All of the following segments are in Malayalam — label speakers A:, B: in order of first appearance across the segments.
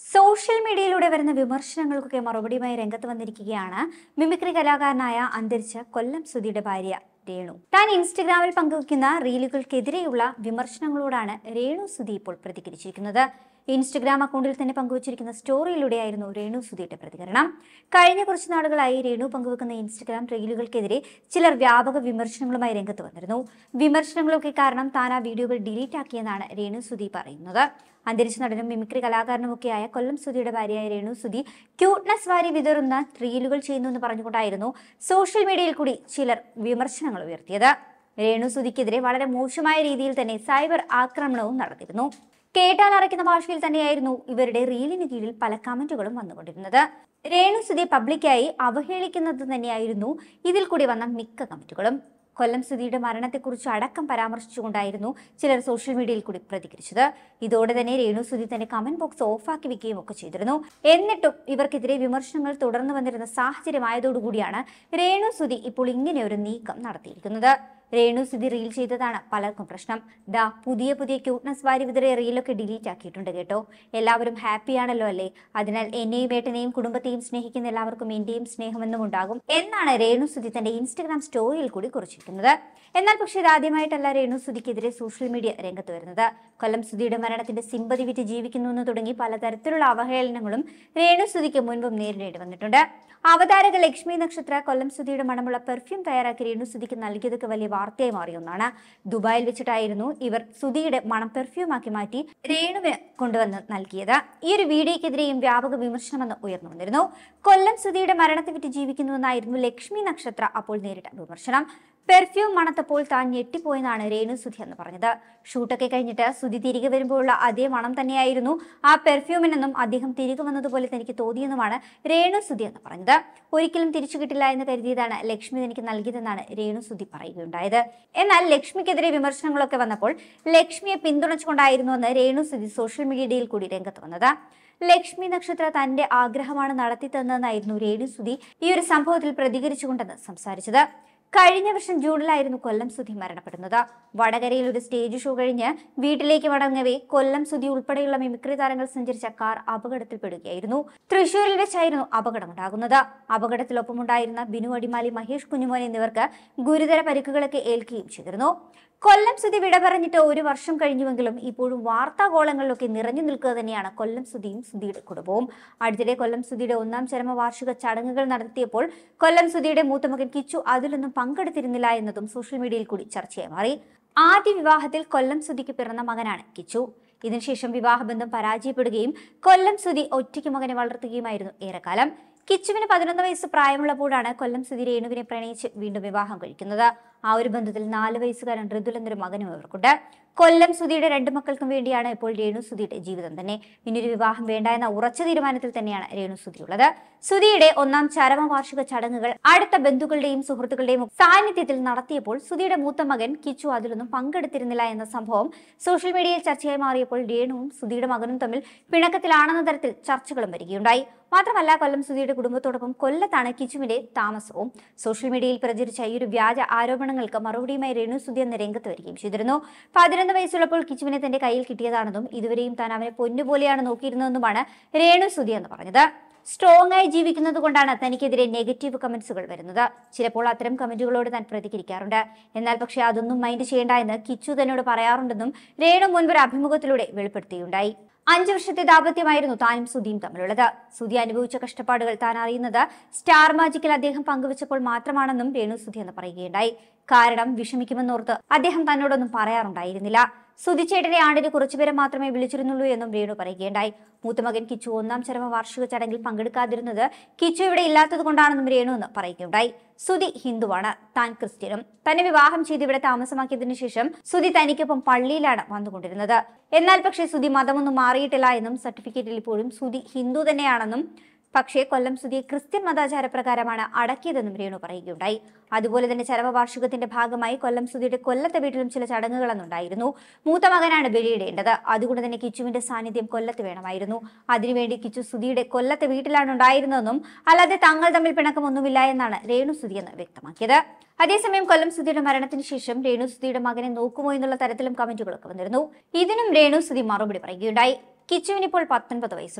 A: സോഷ്യൽ മീഡിയയിലൂടെ വരുന്ന വിമർശനങ്ങൾക്കൊക്കെ മറുപടിയുമായി രംഗത്ത് വന്നിരിക്കുകയാണ് മിമിക്രി കലാകാരനായ അന്തരിച്ച കൊല്ലം സുധിയുടെ ഭാര്യ രേണു താൻ ഇൻസ്റ്റഗ്രാമിൽ പങ്കുവയ്ക്കുന്ന റീലുകൾക്കെതിരെയുള്ള വിമർശനങ്ങളോടാണ് രേണു സുധി ഇപ്പോൾ പ്രതികരിച്ചിരിക്കുന്നത് ഇൻസ്റ്റഗ്രാം അക്കൗണ്ടിൽ തന്നെ പങ്കുവച്ചിരിക്കുന്ന സ്റ്റോറിയിലൂടെയായിരുന്നു രേണു സുധിയുടെ പ്രതികരണം കഴിഞ്ഞ കുറച്ച് നാളുകളായി രേണു പങ്കുവെക്കുന്ന ഇൻസ്റ്റഗ്രാം റീലുകൾക്കെതിരെ ചിലർ വ്യാപക വിമർശനങ്ങളുമായി രംഗത്ത് വന്നിരുന്നു വിമർശനങ്ങളൊക്കെ കാരണം താൻ ആ വീഡിയോകൾ ഡിലീറ്റ് ആക്കിയെന്നാണ് രേണു സുധി പറയുന്നത് അന്തരിച്ച നടനും മിമിക്രി കലാകാരനുമൊക്കെയായ കൊല്ലം സുധിയുടെ ഭാര്യയായ രേണു സുധി ക്യൂട്ട്നെസ് വാരി വിതറുന്ന റീലുകൾ ചെയ്യുന്നു എന്ന് പറഞ്ഞുകൊണ്ടായിരുന്നു സോഷ്യൽ മീഡിയയിൽ കൂടി ചിലർ വിമർശനങ്ങൾ ഉയർത്തിയത് രേണു സുധിക്കെതിരെ വളരെ മോശമായ രീതിയിൽ തന്നെ സൈബർ ആക്രമണവും നടന്നിരുന്നു കേട്ടാൽ അറയ്ക്കുന്ന ഭാഷയിൽ തന്നെയായിരുന്നു ഇവരുടെ റീലിന് കീഴിൽ പല കമന്റുകളും വന്നുകൊണ്ടിരുന്നത് രേണു സുധി പബ്ലിക്കായി അവഹേളിക്കുന്നത് തന്നെയായിരുന്നു ഇതിൽ കൂടി വന്ന മിക്ക കമന്റുകളും കൊല്ലം സുധിയുടെ മരണത്തെക്കുറിച്ച് അടക്കം പരാമർശിച്ചുകൊണ്ടായിരുന്നു ചിലർ സോഷ്യൽ മീഡിയയിൽ കൂടി പ്രതികരിച്ചത് ഇതോടെ തന്നെ രേണു സുധി തന്റെ കമന്റ് ബോക്സ് ഓഫാക്കി വെക്കുകയും ഒക്കെ ചെയ്തിരുന്നു എന്നിട്ടും ഇവർക്കെതിരെ വിമർശനങ്ങൾ തുടർന്നു വന്നിരുന്ന സാഹചര്യമായതോടുകൂടിയാണ് രേണു സുധി ഇപ്പോൾ ഇങ്ങനെ ഒരു നീക്കം നടത്തിയിരിക്കുന്നത് രേണു സുധി റീൽ ചെയ്തതാണ് പലർക്കും പ്രശ്നം ദാ പുതിയ പുതിയ ക്യൂട്ട്നസ് വാരി വിതറിയ റീലൊക്കെ ഡിലീറ്റ് ആക്കിയിട്ടുണ്ട് കേട്ടോ എല്ലാവരും ഹാപ്പിയാണല്ലോ അല്ലേ അതിനാൽ എന്നെയും ഏട്ടനെയും കുടുംബത്തെയും സ്നേഹിക്കുന്ന എല്ലാവർക്കും എന്റെയും സ്നേഹമെന്നും ഉണ്ടാകും എന്നാണ് രേണു സുധി തന്റെ ഇൻസ്റ്റഗ്രാം സ്റ്റോറിയിൽ കൂടി കുറിച്ചിരിക്കുന്നത് എന്നാൽ പക്ഷേ ഇതാദ്യമായിട്ടല്ല രേണു സുധിക്കെതിരെ സോഷ്യൽ മീഡിയ രംഗത്ത് വരുന്നത് കൊല്ലം സുധിയുടെ മരണത്തിന്റെ സിമ്പതി വിറ്റ് ജീവിക്കുന്നു എന്ന് തുടങ്ങി പലതരത്തിലുള്ള അവഹേളനങ്ങളും രേണു സുധിക്ക് മുൻപും നേരിടേണ്ടി വന്നിട്ടുണ്ട് അവതാരക ലക്ഷ്മി നക്ഷത്ര കൊല്ലം സുധിയുടെ മണമുള്ള പെർഫ്യൂം തയ്യാറാക്കി രേണു സുധിക്ക് നൽകിയതൊക്കെ വലിയ വാർത്തയായി മാറിയ ഒന്നാണ് ദുബായിൽ വെച്ചിട്ടായിരുന്നു ഇവർ സുധിയുടെ മണം പെർഫ്യൂമാക്കി മാറ്റി രേണുവിന് കൊണ്ടുവന്ന് നൽകിയത് ഈ ഒരു വീഡിയോക്കെതിരെയും വ്യാപക വിമർശനമെന്ന് ഉയർന്നു വന്നിരുന്നു കൊല്ലം സുധിയുടെ മരണത്തെ വിറ്റ് ജീവിക്കുന്നുവെന്നായിരുന്നു ലക്ഷ്മി നക്ഷത്ര അപ്പോൾ നേരിട്ട വിമർശനം പെർഫ്യൂം മണത്തപ്പോൾ താൻ ഞെട്ടിപ്പോയെന്നാണ് രേണു സുധി എന്ന് പറഞ്ഞത് ഷൂട്ടൊക്കെ കഴിഞ്ഞിട്ട് സുധി തിരികെ വരുമ്പോഴുള്ള അതേ മണം തന്നെയായിരുന്നു ആ പെർഫ്യൂമിനെന്നും അദ്ദേഹം തിരികെ വന്നതുപോലെ തനിക്ക് തോന്നിയെന്നുമാണ് രേണു സുധി എന്ന് പറഞ്ഞത് ഒരിക്കലും തിരിച്ചു കിട്ടില്ല എന്ന് കരുതിയതാണ് ലക്ഷ്മി എനിക്ക് നൽകിയതെന്നാണ് രേണു സുധി പറയുകയുണ്ടായത് എന്നാൽ ലക്ഷ്മിക്കെതിരെ വിമർശനങ്ങളൊക്കെ വന്നപ്പോൾ ലക്ഷ്മിയെ പിന്തുണച്ചുകൊണ്ടായിരുന്നുവെന്ന് രേണു സുധി സോഷ്യൽ മീഡിയയിൽ കൂടി രംഗത്ത് വന്നത് ലക്ഷ്മി നക്ഷത്ര തന്റെ ആഗ്രഹമാണ് നടത്തി തന്നതെന്നായിരുന്നു രേണു സുധി ഈ ഒരു സംഭവത്തിൽ പ്രതികരിച്ചുകൊണ്ടെന്ന് സംസാരിച്ചത് കഴിഞ്ഞ വർഷം ജൂണിലായിരുന്നു കൊല്ലം സുധി മരണപ്പെടുന്നത് വടകരയിൽ ഒരു സ്റ്റേജ് ഷോ കഴിഞ്ഞ് വീട്ടിലേക്ക് മടങ്ങവേ കൊല്ലം സുധി ഉൾപ്പെടെയുള്ള മിമിക്രി താരങ്ങൾ സഞ്ചരിച്ച കാർ അപകടത്തിൽപ്പെടുകയായിരുന്നു തൃശൂരിൽ വെച്ചായിരുന്നു അപകടമുണ്ടാകുന്നത് അപകടത്തിലൊപ്പമുണ്ടായിരുന്ന ബിനു അടിമാലി മഹേഷ് കുഞ്ഞുമോൻ എന്നിവർക്ക് ഗുരുതര പരിക്കുകളൊക്കെ ഏൽക്കുകയും ചെയ്തിരുന്നു കൊല്ലം സുധി വിട പറഞ്ഞിട്ട് ഒരു വർഷം കഴിഞ്ഞുവെങ്കിലും ഇപ്പോഴും വാർത്താഗോളങ്ങളിലൊക്കെ നിറഞ്ഞു നിൽക്കുക തന്നെയാണ് കൊല്ലം സുധിയും സുധിയുടെ കുടുംബവും അടുത്തിടെ കൊല്ലം സുധിയുടെ ഒന്നാം ചരമവാർഷിക ചടങ്ങുകൾ നടത്തിയപ്പോൾ കൊല്ലം സുധിയുടെ മൂത്തമകൻ കിച്ചു അതിലൊന്നും പങ്കെടുത്തിരുന്നില്ല എന്നതും സോഷ്യൽ മീഡിയയിൽ കൂടി ചർച്ചയായി മാറി ആദ്യ വിവാഹത്തിൽ കൊല്ലം സുധിക്ക് പിറന്ന മകനാണ് കിച്ചു ഇതിനുശേഷം വിവാഹബന്ധം പരാജയപ്പെടുകയും കൊല്ലം സുധി ഒറ്റയ്ക്ക് മകനെ വളർത്തുകയുമായിരുന്നു ഏറെക്കാലം കിച്ചുവിന് പതിനൊന്ന് വയസ്സ് പ്രായമുള്ളപ്പോഴാണ് കൊല്ലം സുധി രേണുവിനെ പ്രണയിച്ച് വീണ്ടും വിവാഹം കഴിക്കുന്നത് ആ ഒരു ബന്ധത്തിൽ നാല് വയസ്സുകാരൻ ഋതുൽ എന്നൊരു മകനും ഇവർക്കുണ്ട് കൊല്ലം സുധിയുടെ രണ്ട് മക്കൾക്കും വേണ്ടിയാണ് ഇപ്പോൾ രേണു സുധിയുടെ ജീവിതം തന്നെ ഇനിയൊരു വിവാഹം വേണ്ട എന്ന ഉറച്ച തീരുമാനത്തിൽ തന്നെയാണ് രേണു സുധി ഉള്ളത് സുധിയുടെ ഒന്നാം ചരമവാർഷിക ചടങ്ങുകൾ അടുത്ത ബന്ധുക്കളുടെയും സുഹൃത്തുക്കളുടെയും സാന്നിധ്യത്തിൽ നടത്തിയപ്പോൾ സുധിയുടെ മൂത്ത മകൻ കിച്ചു അതിലൊന്നും പങ്കെടുത്തിരുന്നില്ല എന്ന സംഭവം സോഷ്യൽ മീഡിയയിൽ ചർച്ചയായി മാറിയപ്പോൾ രേണുവും സുധിയുടെ മകനും തമ്മിൽ പിണക്കത്തിലാണെന്ന തരത്തിൽ ചർച്ചകളും വരികയുണ്ടായി മാത്രമല്ല കൊല്ലം സുധിയുടെ കുടുംബത്തോടൊപ്പം കൊല്ലത്താണ് കിച്ചുവിന്റെ താമസവും സോഷ്യൽ മീഡിയയിൽ പ്രചരിച്ച ഈ ഒരു വ്യാജ ആരോപണങ്ങൾക്ക് മറുപടിയുമായി രേണു സുധി എന്ന രംഗത്ത് വരികയും ചെയ്തിരുന്നു പതിനൊന്ന് വയസ്സുള്ളപ്പോൾ കിച്ചുവിനെ തന്റെ കയ്യിൽ കിട്ടിയതാണെന്നും ഇതുവരെയും താൻ അവനെ പൊന്നുപോലെയാണ് നോക്കിയിരുന്നതെന്നുമാണ് രേണു സുധി എന്ന് പറഞ്ഞത് സ്ട്രോങ് ആയി ജീവിക്കുന്നത് കൊണ്ടാണ് തനിക്കെതിരെ നെഗറ്റീവ് കമന്റ്സുകൾ വരുന്നത് ചിലപ്പോൾ അത്തരം കമന്റുകളോട് താൻ പ്രതികരിക്കാറുണ്ട് എന്നാൽ പക്ഷേ അതൊന്നും മൈൻഡ് ചെയ്യേണ്ട എന്ന് കിച്ചു തന്നോട് പറയാറുണ്ടെന്നും രേണു മുൻപൊരു അഭിമുഖത്തിലൂടെ വെളിപ്പെടുത്തിയുണ്ടായി അഞ്ചു വർഷത്തെ ദാമ്പത്യമായിരുന്നു താനും സുധിയും തമ്മിലുള്ളത് സുധി അനുഭവിച്ച കഷ്ടപ്പാടുകൾ താൻ അറിയുന്നത് സ്റ്റാർ മാജിക്കിൽ അദ്ദേഹം പങ്കുവച്ചപ്പോൾ മാത്രമാണെന്നും രേണു സുധി എന്ന് പറയുകയുണ്ടായി കാരണം വിഷമിക്കുമെന്നോർത്ത് അദ്ദേഹം തന്നോടൊന്നും പറയാറുണ്ടായിരുന്നില്ല സുധിച്ചേട്ടനെ ആണ്ടിന് കുറച്ചുപേരെ മാത്രമേ വിളിച്ചിരുന്നുള്ളൂ എന്നും രേണു പറയുകയുണ്ടായി മൂത്തമകൻ കിച്ചു ഒന്നാം ചരമ വാർഷിക ചടങ്ങിൽ പങ്കെടുക്കാതിരുന്നത് കിച്ചു ഇവിടെ ഇല്ലാത്തത് കൊണ്ടാണെന്നും രേണു എന്ന് പറയുകയുണ്ടായി സുധി ഹിന്ദുവാണ് താൻ ക്രിസ്ത്യനും തന്നെ വിവാഹം ചെയ്ത് ഇവിടെ താമസമാക്കിയതിനു ശേഷം സുധി തനിക്കൊപ്പം പള്ളിയിലാണ് വന്നുകൊണ്ടിരുന്നത് എന്നാൽ പക്ഷേ സുധി മതമൊന്നും മാറിയിട്ടില്ല എന്നും സർട്ടിഫിക്കറ്റിൽ ഇപ്പോഴും സുധി ഹിന്ദു തന്നെയാണെന്നും പക്ഷേ കൊല്ലം സുധിയെ ക്രിസ്ത്യൻ മതാചാരപ്രകാരമാണ് അടക്കിയതെന്നും രേണു പറയുകയുണ്ടായി അതുപോലെ തന്നെ ചരമവാർഷികത്തിന്റെ ഭാഗമായി കൊല്ലം സുധിയുടെ കൊല്ലത്തെ വീട്ടിലും ചില ചടങ്ങുകളെന്നുണ്ടായിരുന്നു മൂത്ത മകനാണ് ബലിയിടേണ്ടത് അതുകൊണ്ട് തന്നെ കിച്ചുവിന്റെ സാന്നിധ്യം കൊല്ലത്ത് വേണമായിരുന്നു അതിനുവേണ്ടി കിച്ചു സുധിയുടെ കൊല്ലത്തെ വീട്ടിലാണ് ഉണ്ടായിരുന്നതെന്നും അല്ലാതെ തങ്ങൾ തമ്മിൽ പിണക്കമൊന്നുമില്ല എന്നാണ് രേണു സുധി എന്ന് വ്യക്തമാക്കിയത് അതേസമയം കൊല്ലം സുധിയുടെ മരണത്തിന് ശേഷം രേണു സുധിയുടെ മകനെ നോക്കുമോ എന്നുള്ള തരത്തിലും കമന്റുകളൊക്കെ വന്നിരുന്നു ഇതിനും രേണു സുധി മറുപടി പറയുകയുണ്ടായി കിച്ചുവിന് ഇപ്പോൾ പത്തൊൻപത് വയസ്സുണ്ട്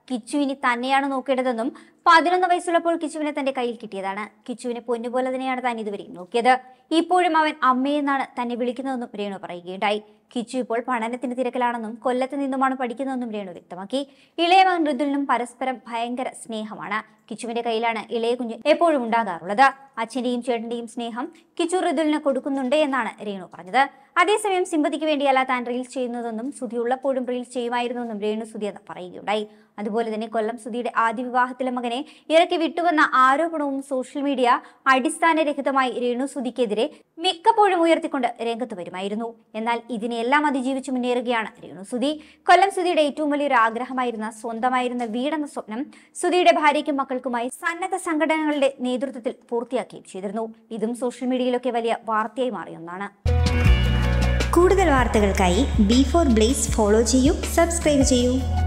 A: കിച്ചു ഇനി തന്നെയാണ് നോക്കേണ്ടതെന്നും പതിനൊന്ന് വയസ്സുള്ളപ്പോൾ കിച്ചുവിനെ തന്റെ കയ്യിൽ കിട്ടിയതാണ് കിച്ചുവിനെ പൊന്നുപോലെ തന്നെയാണ് താൻ ഇതുവരെയും നോക്കിയത് ഇപ്പോഴും അവൻ അമ്മയെന്നാണ് തന്നെ വിളിക്കുന്നതെന്നും രേണു പറയുകയുണ്ടായി കിച്ചു ഇപ്പോൾ പഠനത്തിന് തിരക്കിലാണെന്നും കൊല്ലത്ത് നിന്നുമാണ് പഠിക്കുന്നതെന്നും രേണു വ്യക്തമാക്കി ഇളയ മകൻ ഋതുലിനും പരസ്പരം ഭയങ്കര സ്നേഹമാണ് കിച്ചുവിന്റെ കയ്യിലാണ് ഇളയ കുഞ്ഞ് എപ്പോഴും ഉണ്ടാകാറുള്ളത് അച്ഛന്റെയും ചേട്ടന്റെയും സ്നേഹം കിച്ചു ഋതുലിന് കൊടുക്കുന്നുണ്ട് എന്നാണ് രേണു പറഞ്ഞത് അതേസമയം സിമ്പതിക്ക് വേണ്ടിയല്ല താൻ റീൽസ് ചെയ്യുന്നതെന്നും സുധി ഉള്ളപ്പോഴും റീൽസ് ചെയ്യുമായിരുന്നെന്നും രേണു സുധി എന്ന് പറയുകയുണ്ടായി അതുപോലെ തന്നെ കൊല്ലം സുധിയുടെ ആദ്യ വിവാഹത്തിലെ മകനെ ഇറക്കി വിട്ടുവന്ന ആരോപണവും സോഷ്യൽ മീഡിയ അടിസ്ഥാനരഹിതമായി രേണു സുധിക്കെതിരെ മിക്കപ്പോഴും ഉയർത്തിക്കൊണ്ട് രംഗത്ത് വരുമായിരുന്നു എന്നാൽ ഇതിനെല്ലാം അതിജീവിച്ച് മുന്നേറുകയാണ് രേണു സുധി കൊല്ലം സുധിയുടെ ഏറ്റവും വലിയൊരു ആഗ്രഹമായിരുന്ന സ്വന്തമായിരുന്ന വീടെന്ന സ്വപ്നം സുധിയുടെ ഭാര്യയ്ക്കും മക്കൾക്കുമായി സന്നദ്ധ സംഘടനകളുടെ നേതൃത്വത്തിൽ പൂർത്തിയാക്കുകയും ചെയ്തിരുന്നു ഇതും സോഷ്യൽ മീഡിയയിലൊക്കെ വലിയ വാർത്തയായി മാറിയ ഒന്നാണ്
B: കൂടുതൽ വാർത്തകൾക്കായി ബി ഫോർ ബ്ലേസ് ഫോളോ ചെയ്യൂ സബ്സ്ക്രൈബ് ചെയ്യൂ